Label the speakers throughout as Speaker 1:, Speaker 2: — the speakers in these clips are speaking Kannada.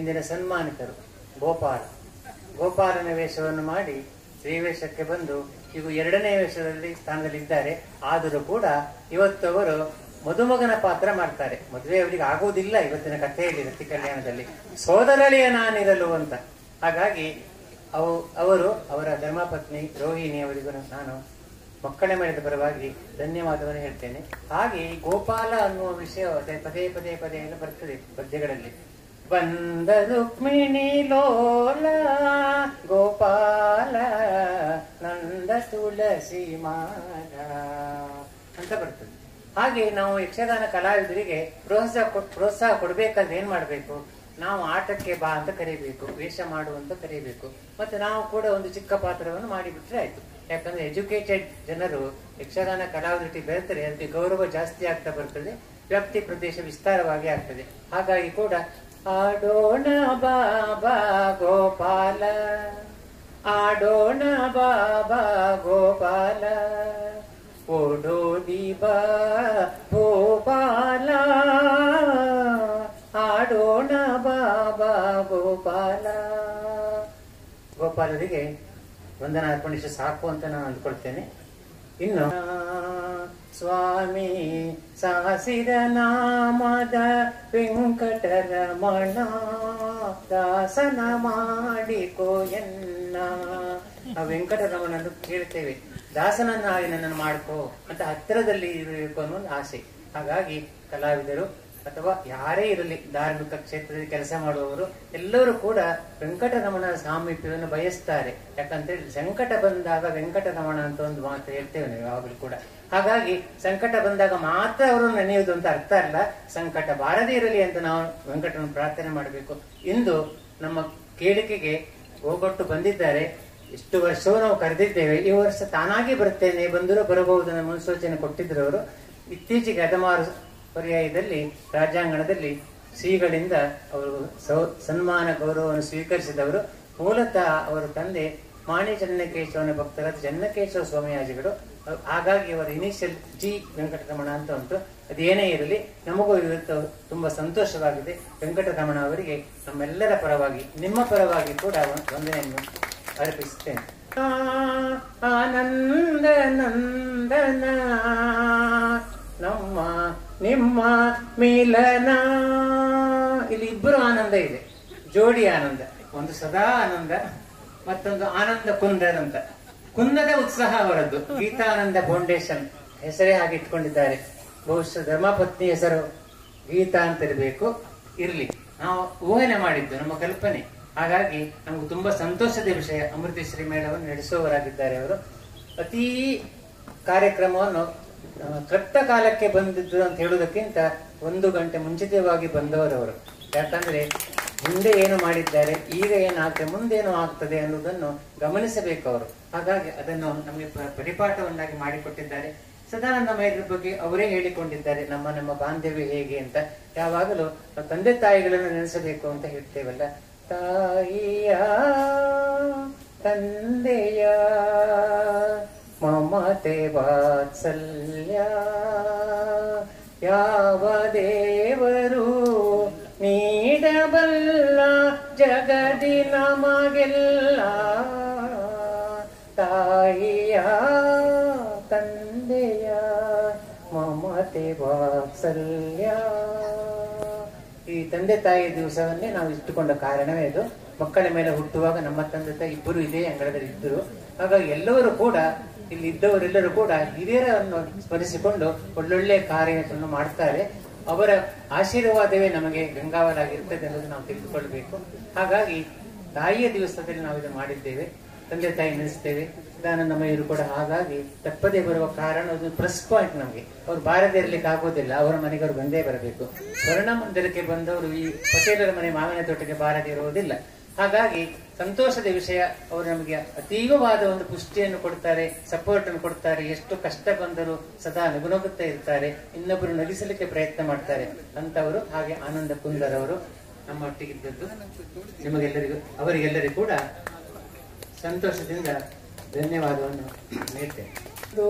Speaker 1: ಇಂದಿನ ಸನ್ಮಾನಿತರು ಗೋಪಾಲ ಗೋಪಾಲನ ವೇಷವನ್ನು ಮಾಡಿ ಶ್ರೀವೇಷಕ್ಕೆ ಬಂದು ಈಗ ಎರಡನೇ ವೇಷದಲ್ಲಿ ಸ್ಥಾನದಲ್ಲಿ ಇದ್ದಾರೆ ಆದರೂ ಕೂಡ ಇವತ್ತು ಅವರು ಮದುಮಗನ ಪಾತ್ರ ಮಾಡ್ತಾರೆ ಮದುವೆ ಅವರಿಗೆ ಆಗುವುದಿಲ್ಲ ಇವತ್ತಿನ ಕಥೆಯಲ್ಲಿ ರತಿ ಕಲ್ಯಾಣದಲ್ಲಿ ಸೋದರಳಿಯ ನಾನಿರಲು ಅಂತ ಹಾಗಾಗಿ ಅವು ಅವರು ಅವರ ಧರ್ಮಪತ್ನಿ ರೋಹಿಣಿ ಅವರಿಗೂ ನಾನು ಮಕ್ಕಳ ಮೇಳದ ಪರವಾಗಿ ಧನ್ಯವಾದವನ್ನು ಹೇಳ್ತೇನೆ ಹಾಗೆ ಈ ಗೋಪಾಲ ಅನ್ನುವ ವಿಷಯ ಅದೇ ಪದೇ ಪದೇ ಪದೇ ಎಲ್ಲ ಬರ್ತದೆ ಪದ್ಯಗಳಲ್ಲಿ ಬಂದ ರುಕ್ಮಿಣಿ ಲೋಲ ಗೋಪಾಲ ನಂದ ತುಳಸಿ ಮಾಲ ಅಂತ ಬರ್ತದೆ ಹಾಗೆ ನಾವು ಯಕ್ಷಗಾನ ಕಲಾವಿದರಿಗೆ ಪ್ರೋತ್ಸಾಹ ಕೊಟ್- ಪ್ರೋತ್ಸಾಹ ಕೊಡ್ಬೇಕಾದ್ರೆ ಏನ್ ಮಾಡ್ಬೇಕು ನಾವು ಆಟಕ್ಕೆ ಬಾ ಅಂತ ಕರೀಬೇಕು ವೇಷ ಮಾಡು ಅಂತ ಕರೀಬೇಕು ಮತ್ತೆ ನಾವು ಕೂಡ ಒಂದು ಚಿಕ್ಕ ಪಾತ್ರವನ್ನು ಮಾಡಿಬಿಟ್ರೆ ಆಯ್ತು ಯಾಕಂದ್ರೆ ಎಜುಕೇಟೆಡ್ ಜನರು ಯಕ್ಷಗಾನ ಕಲಾವಿದರಿಗೆ ಬೆರೆತರೆ ಅದಕ್ಕೆ ಗೌರವ ಜಾಸ್ತಿ ಆಗ್ತಾ ಬರ್ತದೆ ವ್ಯಾಪ್ತಿ ಪ್ರದೇಶ ವಿಸ್ತಾರವಾಗಿ ಆಗ್ತದೆ ಹಾಗಾಗಿ ಕೂಡ ಆಡೋಣ ಬಾಬಾ ಗೋಪಾಲ ಆಡೋಣ ಬಾಬಾ ಗೋಪಾಲ ಓಡೋಡಿ ಬಾ ಗೋಪಾಲ ಆಡೋಣ ಬಾಬಾ ಗೋಪಾಲ ಗೋಪಾಲರಿಗೆ ವಂದನ ಅರ್ಪಣಿಸಿ ಸಾಕು ಅಂತ ನಾನು ಅಂದ್ಕೊಳ್ತೇನೆ ಇನ್ನು ಸ್ವಾಮಿ ಸಾಸಿರ ನಾಮದ ವೆಂಕಟರಮಣ ದಾಸನ ಮಾಡಿಕೋ ಎನ್ನ ಆ ವೆಂಕಟರಮಣನ್ನು ಕೇಳ್ತೇವೆ ದಾಸನನ್ನಾಗಿ ನನ್ನನ್ನು ಮಾಡ್ಕೋ ಅಂತ ಹತ್ತಿರದಲ್ಲಿ ಇರಬೇಕು ಅನ್ನೋ ಒಂದು ಆಸೆ ಹಾಗಾಗಿ ಕಲಾವಿದರು ಅಥವಾ ಯಾರೇ ಇರಲಿ ಧಾರ್ಮಿಕ ಕ್ಷೇತ್ರದಲ್ಲಿ ಕೆಲಸ ಮಾಡುವವರು ಎಲ್ಲರೂ ಕೂಡ ವೆಂಕಟರಮಣ ಸಾಮೀಪ್ಯವನ್ನು ಬಯಸ್ತಾರೆ ಯಾಕಂತ ಹೇಳಿ ಸಂಕಟ ಬಂದಾಗ ವೆಂಕಟರಮಣ ಅಂತ ಒಂದು ಮಾತು ಹೇಳ್ತೇವೆ ನಾವು ಯಾವಾಗಲೂ ಕೂಡ ಹಾಗಾಗಿ ಸಂಕಟ ಬಂದಾಗ ಮಾತ್ರ ಅವರು ನೆನೆಯುವುದು ಅಂತ ಅರ್ಥ ಅಲ್ಲ ಸಂಕಟ ಬಾರದೇ ಇರಲಿ ಅಂತ ನಾವು ವೆಂಕಟನ ಪ್ರಾರ್ಥನೆ ಮಾಡಬೇಕು ಇಂದು ನಮ್ಮ ಕೇಳಿಕೆಗೆ ಹೋಗೊಟ್ಟು ಬಂದಿದ್ದಾರೆ ಇಷ್ಟು ವರ್ಷವೂ ನಾವು ಕರೆದಿದ್ದೇವೆ ಈ ವರ್ಷ ತಾನಾಗಿ ಬರ್ತೇನೆ ಬಂದರೂ ಬರಬಹುದು ಅನ್ನೋ ಮುನ್ಸೂಚನೆ ಕೊಟ್ಟಿದ್ರು ಅವರು ಇತ್ತೀಚೆಗೆ ಹದಮಾರು ಪರ್ಯಾಯದಲ್ಲಿ ರಾಜ್ಯಾಂಗಣದಲ್ಲಿ ಶ್ರೀಗಳಿಂದ ಅವರು ಸೌ- ಸನ್ಮಾನ ಗೌರವವನ್ನು ಸ್ವೀಕರಿಸಿದವರು ಮೂಲತಃ ಅವರ ತಂದೆ ಮಾಣಿ ಚನ್ನಕೇಶವನ ಭಕ್ತರಾದ ಚನ್ನಕೇಶವ ಸ್ವಾಮಿಯಾಜಿಗಳು ಅವ್- ಹಾಗಾಗಿ ಅವರ ಇನಿಷಿಯಲ್ ಜಿ ವೆಂಕಟರಮಣ ಅಂತ ಉಂಟು ಅದೇನೇ ಇರಲಿ ನಮಗೂ ಇವತ್ತು ತುಂಬಾ ಸಂತೋಷವಾಗಿದೆ ವೆಂಕಟರಮಣ ಅವರಿಗೆ ನಮ್ಮೆಲ್ಲರ ಪರವಾಗಿ ನಿಮ್ಮ ಪರವಾಗಿ ಕೂಡ ವ- ವಂದನೆಯನ್ನು ಅರ್ಪಿಸುತ್ತೇನೆ ಆ, ಆನಂದ ನಂದನ ನಮ್ಮ ನಿಮ್ಮ ಮಿಲನ ಇಲ್ಲಿ ಇಬ್ಬರು ಆನಂದ ಇದೆ ಜೋಡಿ ಆನಂದ ಒಂದು ಸದಾ ಆನಂದ ಮತ್ತೊಂದು ಆನಂದ ಕುಂದರ್ ಅಂತ ಕುಂದದ ಉತ್ಸಾಹ ಅವರದ್ದು ಗೀತಾನಂದ ಫೌಂಡೇಶನ್ ಹೆಸರೇ ಹಾಗೆ ಇಟ್ಕೊಂಡಿದ್ದಾರೆ ಬಹುಶಃ ಧರ್ಮಪತ್ನಿ ಹೆಸರು ಗೀತಾ ಅಂತ ಇರಬೇಕು ಇರ್ಲಿ ನಾವು ಊಹನೆ ಮಾಡಿದ್ದು ನಮ್ಮ ಕಲ್ಪನೆ ಹಾಗಾಗಿ ನಮ್ಗೆ ತುಂಬಾ ಸಂತೋಷದ ವಿಷಯ ಅಮೃತೇಶ್ವರಿ ಮೇಳವನ್ನು ನಡೆಸುವವರಾಗಿದ್ದಾರೆ ಅವರು ಅತೀ ಕಾರ್ಯಕ್ರಮವನ್ನು ಆ, ಕಟ್ಟ ಕಾಲಕ್ಕೆ ಬಂದಿದ್ದು ಅಂತ ಹೇಳುವುದಕ್ಕಿಂತ ಒಂದು ಗಂಟೆ ಮುಂಚಿತವಾಗಿ ಬಂದವರವರು ಯಾಕಂದ್ರೆ ಹಿಂದೆ ಏನು ಮಾಡಿದ್ದಾರೆ ಈಗ ಏನಾಗ್ತದೆ ಮುಂದೇನು ಆಗ್ತದೆ ಅನ್ನೋದನ್ನು ಗಮನಿಸಬೇಕು ಅವರು ಹಾಗಾಗಿ ಅದನ್ನು ನಮಗೆ ಪ- ಪರಿಪಾಠವನ್ನಾಗಿ ಮಾಡಿಕೊಟ್ಟಿದ್ದಾರೆ ಸದಾನಂದ ಮೈದ್ರ ಬಗ್ಗೆ ಅವರೇ ಹೇಳಿಕೊಂಡಿದ್ದಾರೆ ನಮ್ಮ ನಮ್ಮ ಬಾಂಧವ್ಯ ಹೇಗೆ ಅಂತ ಯಾವಾಗಲೂ ನಾವು ತಂದೆ ತಾಯಿಗಳನ್ನು ನೆನೆಸಬೇಕು ಅಂತ ಹೇಳ್ತೇವಲ್ಲ ತಾಯಿಯ ತಂದೆಯ ಮಮತೆ ವಾತ್ಸಲ್ಯ ಯಾವ ದೇವರು ನೀಡಬಲ್ಲ ಜಗದಿ ನಮಗೆಲ್ಲ ತಾಯಿಯ ತಂದೆಯ ಮಮತೆ ವಾತ್ಸಲ್ಯ ಈ ತಂದೆ ತಾಯಿ ದಿವಸವನ್ನೇ ನಾವು ಇಟ್ಟುಕೊಂಡ ಕಾರಣವೇ ಇದು ಮಕ್ಕಳ ಮೇಲೆ ಹುಟ್ಟುವಾಗ ನಮ್ಮ ತಂದೆ ತಾಯಿ ಇಬ್ಬರು ಇದೇ ಅಂಗಳದಲ್ಲಿ ಇದ್ದರು ಹಾಗಾಗಿ ಎಲ್ಲರೂ ಕೂಡ ಇಲ್ಲಿ ಇದ್ದವರೆಲ್ಲರೂ ಕೂಡ ಹಿರಿಯರನ್ನು ಸ್ಮರಿಸಿಕೊಂಡು ಒಳ್ಳೊಳ್ಳೆ ಕಾರ್ಯವನ್ನು ಮಾಡ್ತಾರೆ ಅವರ ಆಶೀರ್ವಾದವೇ ನಮಗೆ ಗಂಗಾವಲಾಗಿರ್ತದೆ ಅನ್ನೋದು ನಾವು ತಿಳಿದುಕೊಳ್ಬೇಕು ಹಾಗಾಗಿ ತಾಯಿಯ ದಿವಸದಲ್ಲಿ ನಾವು ಇದನ್ನು ಮಾಡಿದ್ದೇವೆ ತಂದೆ ತಾಯಿ ನೆನೆಸ್ತೇವೆ ಸದಾನಂದ ಮಯೂರು ಕೂಡ ಹಾಗಾಗಿ ತಪ್ಪದೇ ಬರುವ ಕಾರಣ ಅದು ಪ್ಲಸ್ ಪಾಯಿಂಟ್ ನಮಗೆ ಅವ್ರು ಬಾರದೇ ಇರ್ಲಿಕ್ಕೆ ಆಗೋದಿಲ್ಲ ಅವರ ಮನೆಗೆ ಅವ್ರು ಬಂದೇ ಬರಬೇಕು ಸ್ವರ್ಣ ಮಂದಿರಕ್ಕೆ ಬಂದವರು ಈ ಪಟೇಲರ ಮನೆ ಮಾವಿನ ತೋಟಕ್ಕೆ ಬಾರದೇ ಇರುವುದಿಲ್ಲ ಹಾಗಾಗಿ ಸಂತೋಷದ ವಿಷಯ ಅವರು ನಮಗೆ ಅತೀವವಾದ ಒಂದು ಪುಷ್ಟಿಯನ್ನು ಕೊಡ್ತಾರೆ ಸಪೋರ್ಟ್ ಅನ್ನು ಕೊಡ್ತಾರೆ ಎಷ್ಟು ಕಷ್ಟ ಬಂದರೂ ಸದಾ ನಗುನಗುತ್ತಾ ಇರ್ತಾರೆ ಇನ್ನೊಬ್ಬರು ನಗಿಸಲಿಕ್ಕೆ ಪ್ರಯತ್ನ ಮಾಡ್ತಾರೆ ಅಂತವರು ಹಾಗೆ ಆನಂದ ಕುಂದರ್ ಅವರು ನಮ್ಮೊಟ್ಟಿಗಿದ್ದದ್ದು ನಿಮಗೆಲ್ಲರಿಗೂ ಅವರಿಗೆಲ್ಲರಿಗೂ ಕೂಡ ಸಂತೋಷದಿಂದ ಧನ್ಯವಾದವನ್ನು ನೀಡ್ತೇನೆ ಇದು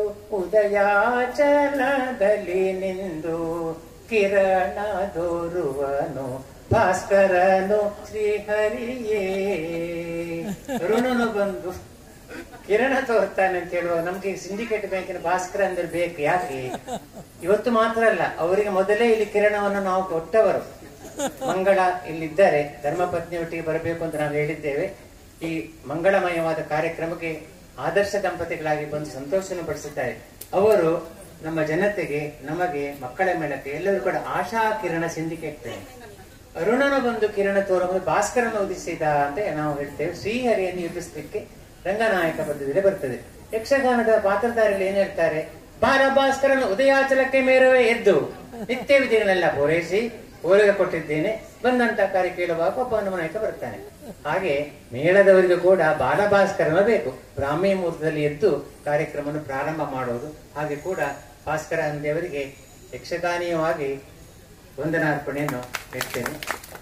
Speaker 1: ಉದಯಾಚಲದಲ್ಲಿ ನಿಂದು ಕಿರಣ ದೋರುವನು ಭಾಸ್ಕರನು ಶ್ರೀಹರಿಯೇ ಅರುಣನು ಬಂದು ಕಿರಣ ತೋರ್ತಾನೆ ಅಂತ ಹೇಳುವಾಗ ನಮ್ಗೆ ಸಿಂಡಿಕೇಟ್ ಬ್ಯಾಂಕಿನ ಭಾಸ್ಕರ ಅಂದ್ರೆ ಬೇಕು ಯಾಕೆ ಇವತ್ತು ಮಾತ್ರ ಅಲ್ಲ ಅವರಿಗೆ ಮೊದಲೇ ಇಲ್ಲಿ ಕಿರಣವನ್ನು ನಾವು ಕೊಟ್ಟವರು ಮಂಗಳ ಇಲ್ಲಿದ್ದಾರೆ ಧರ್ಮಪತ್ನಿಯೊಟ್ಟಿಗೆ ಬರಬೇಕು ಅಂತ ನಾವು ಹೇಳಿದ್ದೇವೆ ಈ ಮಂಗಳಮಯವಾದ ಕಾರ್ಯಕ್ರಮಕ್ಕೆ ಆದರ್ಶ ದಂಪತಿಗಳಾಗಿ ಬಂದು ಸಂತೋಷವನ್ನು ಪಡಿಸುತ್ತಾರೆ ಅವರು ನಮ್ಮ ಜನತೆಗೆ ನಮಗೆ ಮಕ್ಕಳ ಮೇಳಕ್ಕೆ ಎಲ್ಲರೂ ಕೂಡ ಆಶಾ ಕಿರಣ ಸಿಂಡಿಕೇಟ್ ಬ್ಯಾಂಕ್ ಅರುಣನ ಬಂದು ಕಿರಣ ತೋರಬಹುದು ಭಾಸ್ಕರನ ಉದಿಸಿದ ಅಂತ ನಾವು ಹೇಳ್ತೇವೆ ಶ್ರೀಹರಿಯನ್ನು ಎಬ್ಬಿಸಲಿಕ್ಕೆ ರಂಗನಾಯಕ ಪದ್ಯದಲ್ಲಿ ಬರ್ತದೆ ಯಕ್ಷಗಾನದ ಪಾತ್ರಧಾರಿಗಳು ಏನ್ ಹೇಳ್ತಾರೆ ಬಾಲ ಭಾಸ್ಕರನ ಉದಯಾಚಲಕ್ಕೆ ಮೇರವೇ ಎದ್ದು ನಿತ್ಯ ವಿಧಿಗಳನ್ನೆಲ್ಲ ಪೂರೈಸಿ ಓಲಿಗೆ ಕೊಟ್ಟಿದ್ದೇನೆ ಬಂದಂತ ಕಾರ್ಯ ಕೇಳುವಾಗ ಒಬ್ಬ ಹನುಮನಾಯಕ ಬರ್ತಾನೆ ಹಾಗೆ ಮೇಳದವರಿಗೂ ಕೂಡ ಬಾಲಭಾಸ್ಕರನ ಬೇಕು ಬ್ರಾಹ್ಮಿ ಮುಹೂರ್ತದಲ್ಲಿ ಎದ್ದು ಕಾರ್ಯಕ್ರಮವನ್ನು ಪ್ರಾರಂಭ ಮಾಡುವುದು ಹಾಗೆ ಕೂಡ ಭಾಸ್ಕರ ಅಂದೇವರಿಗೆ ಯಕ್ಷಗಾನೀಯವಾಗಿ ವಂದನಾರ್ಪಣೆಯನ್ನು ಇಡ್ತೇನೆ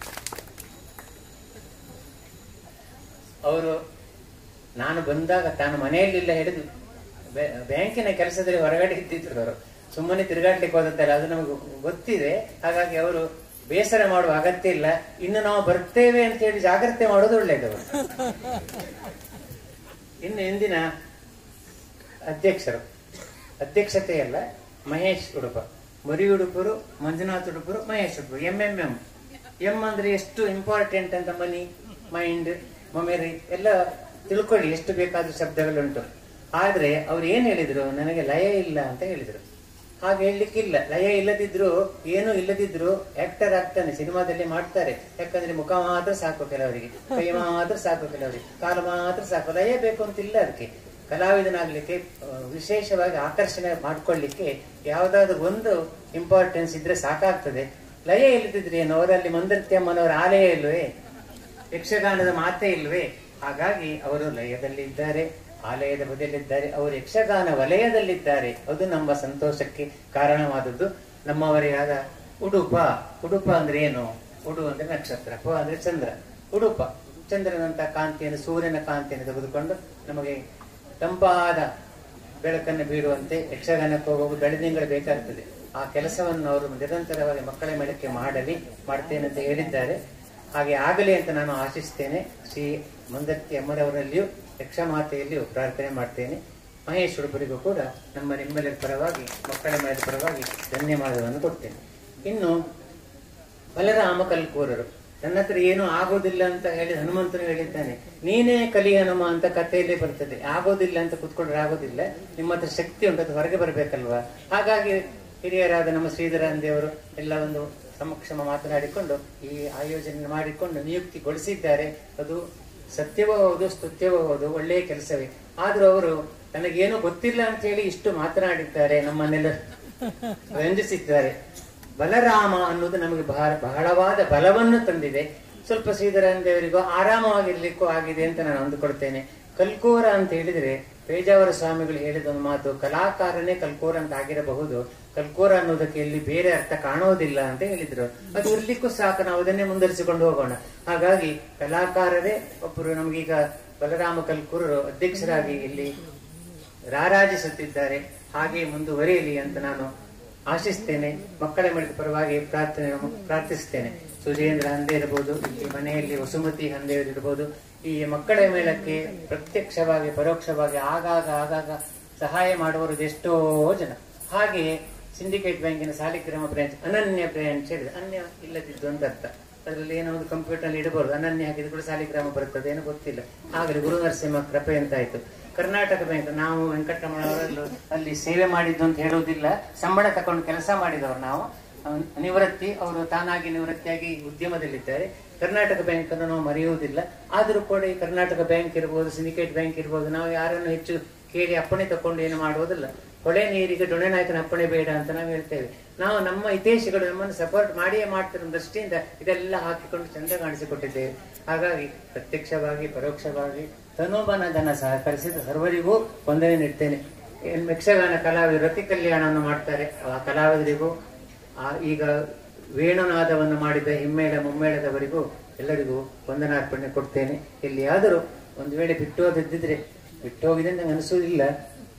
Speaker 1: ಅವರು ನಾನು ಬಂದಾಗ ತಾನು ಮನೆಯಲ್ಲಿಲ್ಲ ಹಿಡಿದು ಬ್ಯಾ- ಬ್ಯಾಂಕಿನ ಕೆಲಸದಲ್ಲಿ ಹೊರಗಡೆ ಇದ್ದಿದ್ರು ಅವರು ಸುಮ್ಮನೆ ತಿರುಗಾಡ್ಲಿಕ್ಕೆ ಹೋದದ್ದಲ್ಲ ಅದು ನಮಗೆ ಗೊತ್ತಿದೆ ಹಾಗಾಗಿ ಅವರು ಬೇಸರ ಮಾಡುವ ಅಗತ್ಯ ಇಲ್ಲ ಇನ್ನು ನಾವು ಬರ್ತೇವೆ ಅಂತ ಹೇಳಿ ಜಾಗ್ರತೆ ಮಾಡೋದು ಒಳ್ಳೆಯದು ಇನ್ನು ಇಂದಿನ ಅಧ್ಯಕ್ಷರು ಅಧ್ಯಕ್ಷತೆ ಅಲ್ಲ ಮಹೇಶ್ ಉಡುಪ ಮರಿ ಉಡುಪರು ಮಂಜುನಾಥ್ ಉಡುಪರು ಮಹೇಶ್ ಉಡುಪರು ಎಂ ಎಂ ಎಂ ಎಂ ಅಂದ್ರೆ ಎಷ್ಟು ಇಂಪಾರ್ಟೆಂಟ್ ಅಂತ ಮನಿ ಮೈಂಡ್ ಮೊಮೆರಿ ಎಲ್ಲ ತಿಳ್ಕೊಳ್ಳಿ ಎಷ್ಟು ಬೇಕಾದ್ರೂ ಶಬ್ದಗಳುಂಟು ಆದ್ರೆ ಅವ್ರು ಏನ್ ಹೇಳಿದ್ರು ನನಗೆ ಲಯ ಇಲ್ಲ ಅಂತ ಹೇಳಿದ್ರು ಹಾಗೆ ಹೇಳಲಿಕ್ಕಿಲ್ಲ ಲಯ ಇಲ್ಲದಿದ್ರು ಏನು ಇಲ್ಲದಿದ್ರು ಆಕ್ಟರ್ ಆಗ್ತಾನೆ ಸಿನಿಮಾದಲ್ಲಿ ಮಾಡ್ತಾರೆ ಯಾಕಂದ್ರೆ ಮುಖ ಮಾತ್ರ ಸಾಕು ಕೆಲವರಿಗೆ ಕೈ ಮಾತ್ರ ಸಾಕು ಕೆಲವರಿಗೆ ಕಾಲು ಮಾತ್ರ ಸಾಕು ಲಯ ಬೇಕು ಅಂತಿಲ್ಲ ಅದಕ್ಕೆ ಕಲಾವಿದನಾಗ್ಲಿಕ್ಕೆ ಆ, ವಿಶೇಷವಾಗಿ ಆಕರ್ಷಣೆ ಮಾಡ್ಕೊಳ್ಳಿಕ್ಕೆ ಯಾವ್ದಾದ್ರು ಒಂದು ಇಂಪಾರ್ಟೆನ್ಸ್ ಇದ್ರೆ ಸಾಕಾಗ್ತದೆ ಲಯ ಇಲ್ಲದಿದ್ರೆ ಏನು ಅವರಲ್ಲಿ ಮಂದರ್ತ್ಯಮ್ಮನವರ ಆಲಯ ಇಲ್ವೇ ಯಕ್ಷಗಾನದ ಮಾತೇ ಇಲ್ವೇ ಹಾಗಾಗಿ ಅವರು ಲಯದಲ್ಲಿ ಇದ್ದಾರೆ ಆಲಯದ ಬದಿಯಲ್ಲಿದ್ದಾರೆ ಅವರು ಯಕ್ಷಗಾನ ವಲಯದಲ್ಲಿದ್ದಾರೆ ಅದು ನಮ್ಮ ಸಂತೋಷಕ್ಕೆ ಕಾರಣವಾದದ್ದು ನಮ್ಮವರಿಗಾದ ಉಡುಪ ಉಡುಪ ಅಂದ್ರೆ ಏನು ಉಡು ಅಂದ್ರೆ ನಕ್ಷತ್ರ ಪ ಅಂದ್ರೆ ಚಂದ್ರ ಉಡುಪ ಚಂದ್ರನಂತ ಕಾಂತಿಯನ್ನು ಸೂರ್ಯನ ಕಾಂತಿಯನ್ನು ತೆಗೆದುಕೊಂಡು ನಮಗೆ ತಂಪಾದ ಬೆಳಕನ್ನು ಬೀರುವಂತೆ ಯಕ್ಷಗಾನಕ್ಕೆ ಹೋಗುವಾಗ ಬೆಳದಿಂಗಳು ಬೇಕಾಗ್ತದೆ ಆ ಕೆಲಸವನ್ನು ಅವರು ನಿರಂತರವಾಗಿ ಮಕ್ಕಳ ಮೇಳಕ್ಕೆ ಮಾಡಲಿ ಮಾಡ್ತೇನೆ ಅಂತ ಹೇಳಿದ್ದಾರೆ ಹಾಗೆ ಆಗಲಿ ಅಂತ ನಾನು ಆಶಿಸ್ತೇನೆ ಶ್ರೀ ಮಂದತ್ತಿ ಅಮ್ಮರವರಲ್ಲಿಯೂ ಯಕ್ಷಮಾತೆಯಲ್ಲಿಯೂ ಪ್ರಾರ್ಥನೆ ಮಾಡ್ತೇನೆ ಮಹೇಶ್ ಉಡುಪರಿಗೂ ಕೂಡ ನಮ್ಮ ನಿಮ್ಮೆಲ್ಲರ ಪರವಾಗಿ ಮಕ್ಕಳ ಮೇಳದ ಪರವಾಗಿ ಧನ್ಯವಾದವನ್ನು ಕೊಡ್ತೇನೆ ಇನ್ನು ಬಲರಾಮ ಕಲ್ಕೂರರು ನನ್ನ ಹತ್ರ ಏನು ಆಗೋದಿಲ್ಲ ಅಂತ ಹೇಳಿ ಹನುಮಂತನು ಹೇಳಿದ್ದಾನೆ ನೀನೇ ಕಲಿ ಹನುಮ ಅಂತ ಕಥೆಯಲ್ಲಿ ಬರ್ತದೆ ಆಗೋದಿಲ್ಲ ಅಂತ ಕುತ್ಕೊಂಡ್ರೆ ಆಗೋದಿಲ್ಲ ನಿಮ್ಮ ಹತ್ರ ಶಕ್ತಿ ಉಂಟು ಅದು ಹೊರಗೆ ಬರ್ಬೇಕಲ್ವಾ ಹಾಗಾಗಿ ಹಿರಿಯರಾದ ನಮ್ಮ ಶ್ರೀಧರಾಂದೇವರು ಎಲ್ಲ ಒಂದು ಸಮಕ್ಷಮ ಮಾತನಾಡಿಕೊಂಡು ಈ ಆಯೋಜನೆ ಮಾಡಿಕೊಂಡು ನಿಯುಕ್ತಿಗೊಳಿಸಿದ್ದಾರೆ ಅದು ಸತ್ಯವೂ ಹೌದು ಸ್ತುತ್ಯವೂ ಹೌದು ಒಳ್ಳೆಯ ಕೆಲಸವೇ ಆದ್ರೂ ಅವರು ನನಗೇನು ಗೊತ್ತಿಲ್ಲ ಅಂತ ಹೇಳಿ ಇಷ್ಟು ಮಾತನಾಡಿದ್ದಾರೆ ನಮ್ಮನ್ನೆಲ್ಲ ರಂಜಿಸಿದ್ದಾರೆ ಬಲರಾಮ ಅನ್ನೋದು ನಮಗೆ ಬಹಳ ಬಹಳವಾದ ಬಲವನ್ನು ತಂದಿದೆ ಸ್ವಲ್ಪ ಶ್ರೀಧರಾಂದೇವರಿಗೂ ಆರಾಮವಾಗಿರ್ಲಿಕ್ಕೂ ಆಗಿದೆ ಅಂತ ನಾನು ಅಂದುಕೊಳ್ತೇನೆ ಕಲ್ಕೋರ ಅಂತ ಹೇಳಿದ್ರೆ ಪೇಜಾವರ ಸ್ವಾಮಿಗಳು ಹೇಳಿದ ಒಂದು ಮಾತು ಕಲಾಕಾರನೇ ಕಲ್ಕೋರ ಅಂತ ಆಗಿರಬಹುದು ಕಲ್ಕೋರ ಅನ್ನೋದಕ್ಕೆ ಇಲ್ಲಿ ಬೇರೆ ಅರ್ಥ ಕಾಣೋದಿಲ್ಲ ಅಂತ ಹೇಳಿದ್ರು ಅದು ಇರ್ಲಿಕ್ಕೂ ಸಾಕು ನಾವು ಅದನ್ನೇ ಮುಂದುವರಿಸಿಕೊಂಡು ಹೋಗೋಣ ಹಾಗಾಗಿ ಕಲಾಕಾರರೇ ಒಬ್ಬರು ನಮಗೀಗ ಬಲರಾಮ ಕಲ್ಕೂರರು ಅಧ್ಯಕ್ಷರಾಗಿ ಇಲ್ಲಿ ರಾರಾಜಿಸುತ್ತಿದ್ದಾರೆ ಹಾಗೆ ಮುಂದುವರಿಯಲಿ ಅಂತ ನಾನು ಆಶಿಸ್ತೇನೆ ಮಕ್ಕಳ ಮೇಳದ ಪರವಾಗಿ ಪ್ರಾರ್ಥನೆ ಪ್ರಾರ್ಥಿಸ್ತೇನೆ ಸುಜೇಂದ್ರ ಹಂದೆ ಇರಬಹುದು ಇಲ್ಲಿ ಮನೆಯಲ್ಲಿ ವಸುಮತಿ ಹಂದೆ ಇರಬಹುದು ಈ ಮಕ್ಕಳ ಮೇಳಕ್ಕೆ ಪ್ರತ್ಯಕ್ಷವಾಗಿ ಪರೋಕ್ಷವಾಗಿ ಆಗಾಗ ಆಗಾಗ ಸಹಾಯ ಮಾಡುವರು ಎಷ್ಟೋ ಜನ ಹಾಗೆ ಸಿಂಡಿಕೇಟ್ ಬ್ಯಾಂಕಿನ ಸಾಲಿಗ್ರಾಮ ಬ್ರಾಂಚ್ ಅನನ್ಯ ಬ್ರಾಂಚ್ ಹೇಳಿದೆ ಅನ್ಯ ಇಲ್ಲದಿದ್ದು ಅಂತ ಅರ್ಥ ಅದರಲ್ಲಿ ಏನೋ ಒಂದು ಕಂಪ್ಯೂಟರ್ ಇಡಬಹುದು ಅನನ್ಯ ಹಾಕಿದ್ರು ಕೂಡ ಸಾಲಿಗ್ರಾಮ ಬರುತ್ತದೆ ಏನೋ ಗೊತ್ತಿಲ್ಲ ಆಗಲಿ ಗುರು ನರಸಿಂಹ ಕೃಪೆ ಅಂತ ಆಯ್ತು ಕರ್ನಾಟಕ ಬ್ಯಾಂಕ್ ನಾವು ವೆಂಕಟರಮಣವರಲ್ಲೂ ಅಲ್ಲಿ ಸೇವೆ ಮಾಡಿದ್ದು ಅಂತ ಹೇಳುವುದಿಲ್ಲ ಸಂಬಳ ತಕೊಂಡು ಕೆಲಸ ಮಾಡಿದವರು ನಾವು ಅಹ್, ನಿವೃತ್ತಿ ಅವರು ತಾನಾಗಿ ನಿವೃತ್ತಿಯಾಗಿ ಉದ್ಯಮದಲ್ಲಿದ್ದಾರೆ ಕರ್ನಾಟಕ ಬ್ಯಾಂಕ್ ಅನ್ನು ನಾವು ಮರೆಯುವುದಿಲ್ಲ ಆದರೂ ಕೂಡ ಈ ಕರ್ನಾಟಕ ಬ್ಯಾಂಕ್ ಇರ್ಬೋದು ಸಿಂಡಿಕೇಟ್ ಬ್ಯಾಂಕ್ ಇರ್ಬೋದು ನಾವು ಯಾರನ್ನು ಹೆಚ್ಚು ಕೇಳಿ ಅಪ್ಪಣೆ ತಕೊಂಡು ಏನು ಮಾಡುವುದಿಲ್ಲ ಹೊಳೆ ನೀರಿಗೆ ಡೊಣೆ ನಾಯಕನ ಅಪ್ಪಣೆ ಬೇಡ ಅಂತ ನಾವು ಹೇಳ್ತೇವೆ ನಾವು ನಮ್ಮ ಹಿತೈಷಿಗಳು ನಮ್ಮನ್ನು ಸಪೋರ್ಟ್ ಮಾಡಿಯೇ ಮಾಡ್ತಿರೋ ದೃಷ್ಟಿಯಿಂದ ಇದೆಲ್ಲ ಹಾಕಿಕೊಂಡು ಚಂದ ಕಾಣಿಸಿಕೊಟ್ಟಿದ್ದೇವೆ ಹಾಗಾಗಿ ಪ್ರತ್ಯಕ್ಷವಾಗಿ ಪರೋಕ್ಷವಾಗಿ ತನೋಬನ ಜನ ಸಹಕರಿಸಿದ ಸರ್ವರಿಗೂ ವಂದನೆ ನೀಡ್ತೇನೆ ಏನ್ ಯಕ್ಷಗಾನ ಕಲಾವಿದರು ರತಿ ಕಲ್ಯಾಣವನ್ನು ಮಾಡ್ತಾರೆ ಆ ಕಲಾವಿದರಿಗೂ ಆ ಈಗ ವೇಣುನಾದವನ್ನು ಮಾಡಿದ ಹಿಮ್ಮೇಳ ಮುಮ್ಮೇಳದವರಿಗೂ ಎಲ್ಲರಿಗೂ ವಂದನಾರ್ಪಣೆ ಕೊಡ್ತೇನೆ ಎಲ್ಲಿಯಾದರೂ ಒಂದು ವೇಳೆ ಬಿಟ್ಟು ಹೋದಿದ್ದಿದ್ರೆ ಬಿಟ್ಟು ಹೋಗಿದೆ ಅಂತ ನಂಗೆ ಅನಿಸುವುದಿಲ್ಲ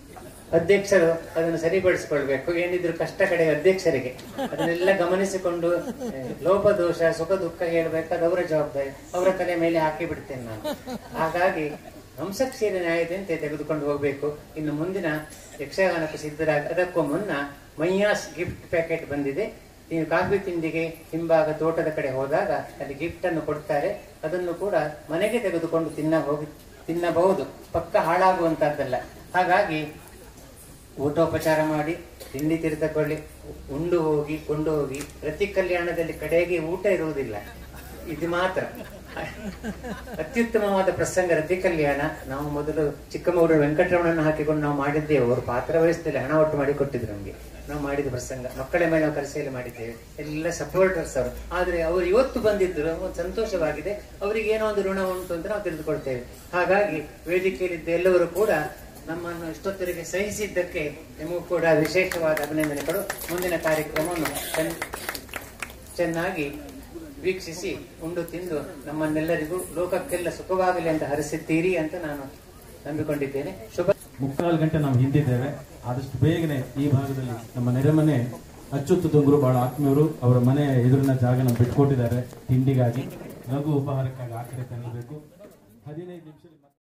Speaker 1: ಅಧ್ಯಕ್ಷರು ಅದನ್ನು ಸರಿಪಡಿಸಿಕೊಳ್ಬೇಕು ಏನಿದ್ರು ಕಷ್ಟ ಕಡೆ ಅಧ್ಯಕ್ಷರಿಗೆ ಅದನ್ನೆಲ್ಲ ಗಮನಿಸಿಕೊಂಡು ಏ, ಲೋಪದೋಷ ಸುಖ ದುಃಖ ಹೇಳ್ಬೇಕಾದ ಅವರ ಜವಾಬ್ದಾರಿ ಅವರ ತಲೆ ಮೇಲೆ ಹಾಕಿ ಬಿಡ್ತೇನೆ ನಾನು ಹಾಗಾಗಿ ಹಂಸಕ್ಷೀರ ನ್ಯಾಯದಂತೆ ತೆಗೆದುಕೊಂಡು ಹೋಗ್ಬೇಕು ಇನ್ನು ಮುಂದಿನ ಯಕ್ಷಗಾನಕ್ಕೆ ಸಿದ್ಧರಾಗ ಅದಕ್ಕೂ ಮುನ್ನ ಮೈಯಾಸ್ ಗಿಫ್ಟ್ ಪ್ಯಾಕೆಟ್ ಬಂದಿದೆ ನೀವು ಕಾಫಿ ತಿಂಡಿಗೆ ಹಿಂಭಾಗ ತೋಟದ ಕಡೆ ಹೋದಾಗ ಅಲ್ಲಿ ಗಿಫ್ಟ್ ಅನ್ನು ಕೊಡ್ತಾರೆ ಅದನ್ನು ಕೂಡ ಮನೆಗೆ ತೆಗೆದುಕೊಂಡು ತಿನ್ನ ಹೋಗಿ ತಿನ್ನಬಹುದು ಪಕ್ಕ ಹಾಳಾಗುವಂತಹದ್ದಲ್ಲ ಹಾಗಾಗಿ ಊಟೋಪಚಾರ ಮಾಡಿ ತಿಂಡಿ ತಿರುತಕೊಳ್ಳಿ ಉಂಡು ಹೋಗಿ ಕೊಂಡು ಹೋಗಿ ಪ್ರತಿ ಕಲ್ಯಾಣದಲ್ಲಿ ಕಡೆಗೆ ಊಟ ಇರುವುದಿಲ್ಲ ಇದು ಮಾತ್ರ ಅತ್ಯುತ್ತಮವಾದ ಪ್ರಸಂಗ ರತಿ ಕಲ್ಯಾಣ ನಾವು ಮೊದಲು ಚಿಕ್ಕಮಗಳೂರು ವೆಂಕಟರಮಣನ ಹಾಕಿಕೊಂಡು ನಾವು ಮಾಡಿದ್ದೇವೆ ಅವರು ಪಾತ್ರ ವಹಿಸ್ತಿಲ್ಲ ಹಣ ಒಟ್ಟು ಮಾಡಿ ಕೊಟ್ಟಿದ್ರು ನಮ್ಗೆ ನಾವು ಮಾಡಿದ ಪ್ರಸಂಗ ಮಕ್ಕಳ ಮೇಲೆ ನಾವು ಕರೆಸೆಯಲ್ಲಿ ಮಾಡಿದ್ದೇವೆ ಎಲ್ಲ ಸಪೋರ್ಟರ್ಸ್ ಅವರು ಆದ್ರೆ ಅವರು ಇವತ್ತು ಬಂದಿದ್ರು ಒಂದು ಸಂತೋಷವಾಗಿದೆ ಅವರಿಗೆ ಏನೋ ಒಂದು ಋಣ ಉಂಟು ಅಂತ ನಾವು ತಿಳಿದುಕೊಳ್ತೇವೆ ಹಾಗಾಗಿ ವೇದಿಕೆಯಲ್ಲಿದ್ದ ಎಲ್ಲವರು ಕೂಡ ನಮ್ಮನ್ನು ಇಷ್ಟೊತ್ತರಿಗೆ ಸಹಿಸಿದ್ದಕ್ಕೆ ನಿಮಗೂ ಕೂಡ ವಿಶೇಷವಾದ ಅಭಿನಂದನೆಗಳು ಮುಂದಿನ ಕಾರ್ಯಕ್ರಮವನ್ನು ಚೆನ್ನ- ಚೆನ್ನಾಗಿ ವೀಕ್ಷಿಸಿ ಉಂಡು ತಿಂದು ನಮ್ಮನ್ನೆಲ್ಲರಿಗೂ ಲೋಕಕ್ಕೆಲ್ಲ ಸುಖವಾಗಲಿ ಅಂತ ಹರಿಸಿದ್ದೀರಿ ಅಂತ ನಾನು ನಂಬಿಕೊಂಡಿದ್ದೇನೆ ಶುಭ
Speaker 2: ಮುಕ್ಕಾಲು ಗಂಟೆ ನಾವು ಹಿಂದಿದ್ದೇವೆ ಆದಷ್ಟು ಬೇಗನೆ ಈ ಭಾಗದಲ್ಲಿ ನಮ್ಮ ನೆರೆಮನೆ ಅಚ್ಚುತ್ತು ತುಂಗರು ಬಹಳ ಆತ್ಮೀಯರು ಅವರ ಮನೆ ಎದುರಿನ ಜಾಗ ನಮ್ಗೆ ಬಿಟ್ಕೊಟ್ಟಿದ್ದಾರೆ ತಿಂಡಿಗಾಗಿ ಲಘು ಉಪಹಾರಕ್ಕಾಗಿ ಆ ಕಡೆ ತರಬೇಕು ಹದಿನೈದು ನಿಮಿಷ